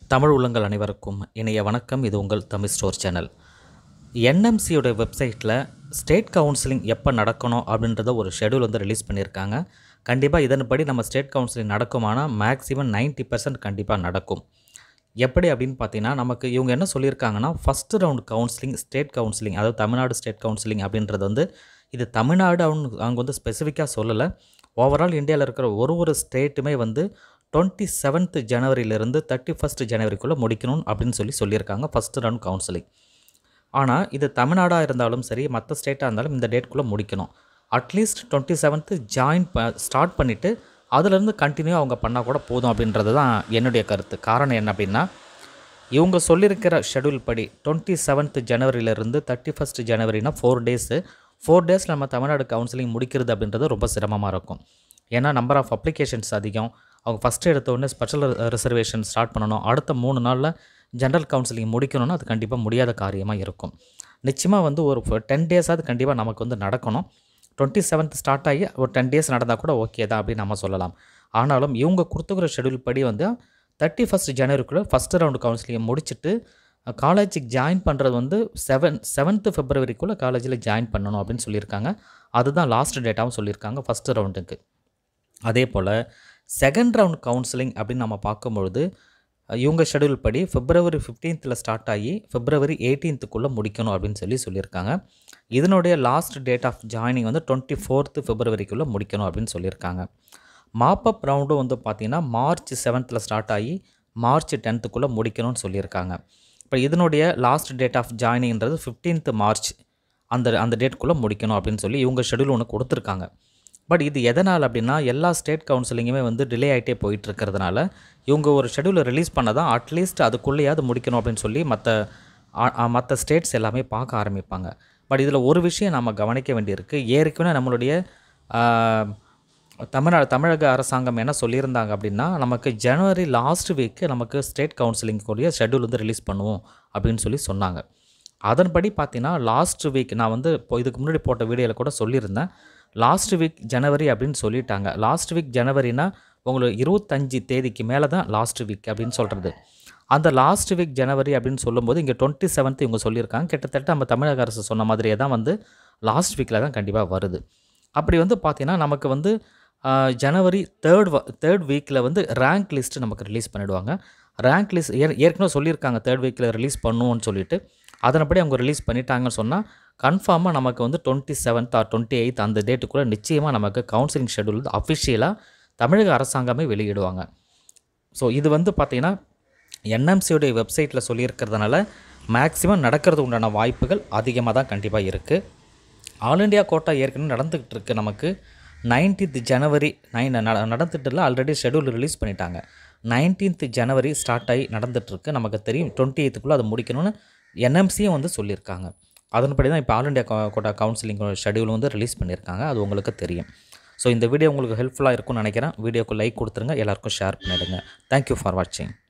தமிழ் உள்ளங்கள் அனைவருக்கும் இணைய வணக்கம் இது உங்கள் தமிழ் ஸ்டோர் சேனல் என்எம்சியோட வெப்சைட்டில் ஸ்டேட் கவுன்சிலிங் எப்போ நடக்கணும் அப்படின்றத ஒரு ஷெடியூல் வந்து ரிலீஸ் பண்ணியிருக்காங்க கண்டிப்பாக இதன்படி நம்ம ஸ்டேட் கவுன்சிலிங் நடக்குமானா மேக்ஸிமம் 90% பர்சன்ட் கண்டிப்பாக நடக்கும் எப்படி அப்படின்னு பார்த்தீங்கன்னா நமக்கு இவங்க என்ன சொல்லியிருக்காங்கன்னா first round counselling state counselling அதாவது தமிழ்நாடு ஸ்டேட் கவுன்சிலிங் அப்படின்றது வந்து இது தமிழ்நாடு அவங்க அவங்க வந்து ஸ்பெசிஃபிக்காக சொல்லலை ஓவரால் இந்தியாவில் இருக்கிற ஒரு ஒரு ஸ்டேட்டுமே வந்து டுவெண்ட்டி செவன்த் ஜனவரியிலேருந்து தேர்ட்டி ஃபஸ்ட் ஜனவரிக்குள்ளே முடிக்கணும் அப்படின்னு சொல்லி சொல்லியிருக்காங்க ஃபஸ்ட்டு ரவுண்ட் கவுன்சிலிங் ஆனால் இது தமிழ்நாடாக இருந்தாலும் சரி மற்ற ஸ்டேட்டாக இருந்தாலும் இந்த டேட்குள்ளே முடிக்கணும் அட்லீஸ்ட் டுவெண்ட்டி செவன்த்து ஜாயின் ப ஸ்டார்ட் பண்ணிவிட்டு அதுலேருந்து கண்டினியூ அவங்க பண்ணால் கூட போதும் அப்படின்றது தான் என்னுடைய கருத்து காரணம் என்ன அப்படின்னா இவங்க சொல்லியிருக்கிற ஷெடியூல் படி டுவெண்ட்டி செவன்த் ஜனவரியிலேருந்து தேர்ட்டி ஃபஸ்ட் ஜனவரினா ஃபோர் டேஸு ஃபோர் டேஸ் நம்ம தமிழ்நாடு கவுன்சிலிங் முடிக்கிறது அப்படின்றது ரொம்ப சிரமமாக இருக்கும் ஏன்னா நம்பர் ஆஃப் அப்ளிகேஷன்ஸ் அதிகம் அவங்க ஃபஸ்ட்டு எடுத்த உடனே ஸ்பெஷல் ரிசர்வேஷன் ஸ்டார்ட் பண்ணணும் அடுத்த மூணு நாளில் ஜென்ரல் கவுன்சிலிங் முடிக்கணும்னா அது கண்டிப்பாக முடியாத காரியமாக இருக்கும் நிச்சயமாக வந்து ஒரு டென் டேஸாவது கண்டிப்பாக நமக்கு வந்து நடக்கணும் டுவெண்ட்டி செவன்த் ஸ்டார்ட் ஆகி ஒரு டென் டேஸ் நடந்தால் கூட ஓகே தான் அப்படின்னு நம்ம சொல்லலாம் ஆனாலும் இவங்க கொடுத்துக்கிற ஷெடியூல் படி வந்து தேர்ட்டி ஃபஸ்ட் ஜனவரிக்குள்ளே ஃபஸ்ட்டு ரவுண்டு கவுன்சிலிங்கை முடிச்சுட்டு காலேஜுக்கு ஜாயின் பண்ணுறது வந்து செவன் செவன்த்து ஃபெப்ரவரிக்குள்ளே காலேஜில் ஜாயின் பண்ணணும் அப்படின்னு சொல்லியிருக்காங்க அதுதான் லாஸ்ட் டேட்டாவும் சொல்லியிருக்காங்க ஃபஸ்ட்டு ரவுண்டுக்கு அதே போல் செகண்ட் ரவுண்ட் கவுன்சிலிங் அப்படின்னு நம்ம பார்க்கும்பொழுது அஹ், இவங்க ஷெடியூல் படி பிப்ரவரி ஃபிஃப்டீன்த்தில் ஸ்டார்ட் ஆகி பிப்ரவரி எயிட்டீன்த்துக்குள்ளே முடிக்கணும் அப்படின்னு சொல்லி சொல்லியிருக்காங்க இதனுடைய லாஸ்ட் டேட் ஆஃப் ஜாயினிங் வந்து டுவெண்ட்டி ஃபோர்த்து பிப்ரவரிக்குள்ளே முடிக்கணும் அப்படின்னு சொல்லியிருக்காங்க மாப்பப் ரவுண்டும் வந்து பார்த்திங்கன்னா மார்ச் செவன்த்தில் ஸ்டார்ட் ஆகி மார்ச் டென்த்துக்குள்ளே முடிக்கணும்னு சொல்லியிருக்காங்க இப்போ இதனுடைய லாஸ்ட் டேட் ஆஃப் ஜாயினிங்கிறது ஃபிஃப்டீன்த் மார்ச் அந்த அந்த டேட்குள்ளே முடிக்கணும் அப்படின்னு சொல்லி இவங்க ஷெடியூல் ஒன்று கொடுத்துருக்காங்க பட் இது எதனால் அப்படின்னா எல்லா ஸ்டேட் கவுன்சிலிங்குமே வந்து டிலே ஆகிட்டே போயிட்டு இருக்கிறதுனால இவங்க ஒரு ஷெடியூலை ரிலீஸ் பண்ணதான் அட்லீஸ்ட் அதுக்குள்ளேயாவது முடிக்கணும் அப்படின்னு சொல்லி மற்ற மற்ற ஸ்டேட்ஸ் எல்லாமே பார்க்க ஆரம்பிப்பாங்க பட் இதில் ஒரு விஷயம் நம்ம கவனிக்க வேண்டியிருக்கு ஏற்கனவே நம்மளுடைய ஆ, தமிழ்நாடு தமிழக அரசாங்கம் என்ன சொல்லியிருந்தாங்க அப்படின்னா நமக்கு ஜனவரி லாஸ்ட் வீக்கு நமக்கு ஸ்டேட் கவுன்சிலிங்குடைய ஷெட்யூல் வந்து ரிலீஸ் பண்ணுவோம் அப்படின்னு சொல்லி சொன்னாங்க அதன்படி பார்த்தீங்கன்னா லாஸ்ட் வீக் நான் வந்து இப்போ இதுக்கு முன்னாடி போட்ட வீடியோவில் கூட சொல்லியிருந்தேன் லாஸ்ட் வீக் ஜனவரி அப்படின்னு சொல்லிட்டாங்க லாஸ்ட் வீக் ஜனவரினா உங்களுக்கு இருபத்தஞ்சி தேதிக்கு மேலே தான் லாஸ்ட் வீக் அப்படின்னு சொல்கிறது அந்த லாஸ்ட் வீக் ஜனவரி அப்படின்னு சொல்லும்போது இங்கே டுவெண்ட்டி செவன்த் இவங்க சொல்லியிருக்காங்க கிட்டத்தட்ட நம்ம தமிழக அரசு சொன்ன மாதிரியே தான் வந்து லாஸ்ட் வீக்கில் தான் கண்டிப்பாக வருது அப்படி வந்து பார்த்தீங்கன்னா நமக்கு வந்து ஆஹ், ஜனவரி தேர்ட் தேர்ட் வீக்கில் வந்து ரேங்க் லிஸ்ட்டு நமக்கு ரிலீஸ் பண்ணிடுவாங்க ரேங்க் லிஸ்ட் ஏ ஏற்கனவே சொல்லியிருக்காங்க தேர்ட் வீக்கில் ரிலீஸ் பண்ணுவோம்னு சொல்லிட்டு அதன்படி அவங்க ரிலீஸ் பண்ணிட்டாங்கன்னு சொன்னால் கன்ஃபார்மாக நமக்கு வந்து twenty seventh or twenty eighth அந்த டேட்டுக்குள்ளே நிச்சயமாக நமக்கு கவுன்சிலிங் ஷெடியூல் வந்து அஃபிஷியலாக தமிழக அரசாங்கமே வெளியிடுவாங்க ஸோ இது வந்து பார்த்திங்கன்னா என்எம்சியோடைய வெப்சைட்டில் சொல்லியிருக்கிறதுனால மேக்ஸிமம் நடக்கிறது உண்டான வாய்ப்புகள் அதிகமாக தான் கண்டிப்பாக இருக்குது ஆல் இண்டியா கோட்டா ஏற்கனவே நடந்துக்கிட்டு இருக்கு நமக்கு நைன்டீன்த் ஜனவரி நைன் நடந்துட்டு இல்லை ஆல்ரெடி ஷெடியூல் ரிலீஸ் பண்ணிட்டாங்க நைன்டீன்த் ஜனவரி ஸ்டார்ட் ஆகி நடந்துகிட்ருக்கு நமக்கு தெரியும் டுவெண்ட்டி எய்த்துக்குள்ளே அதை முடிக்கணும்னு என்எம்சியும் வந்து சொல்லியிருக்காங்க அதன்படி தான் இப்போ all India quota counselling schedule வந்து ரிலீஸ் பண்ணியிருக்காங்க அது உங்களுக்கு தெரியும் ஸோ இந்த வீடியோ உங்களுக்கு ஹெல்ப்ஃபுல்லாக இருக்கும்னு நினைக்கிறேன் வீடியோக்கு லைக் கொடுத்துருங்க எல்லாருக்கும் ஷேர் பண்ணிவிடுங்க தேங்க்யூ ஃபார் வாட்சிங்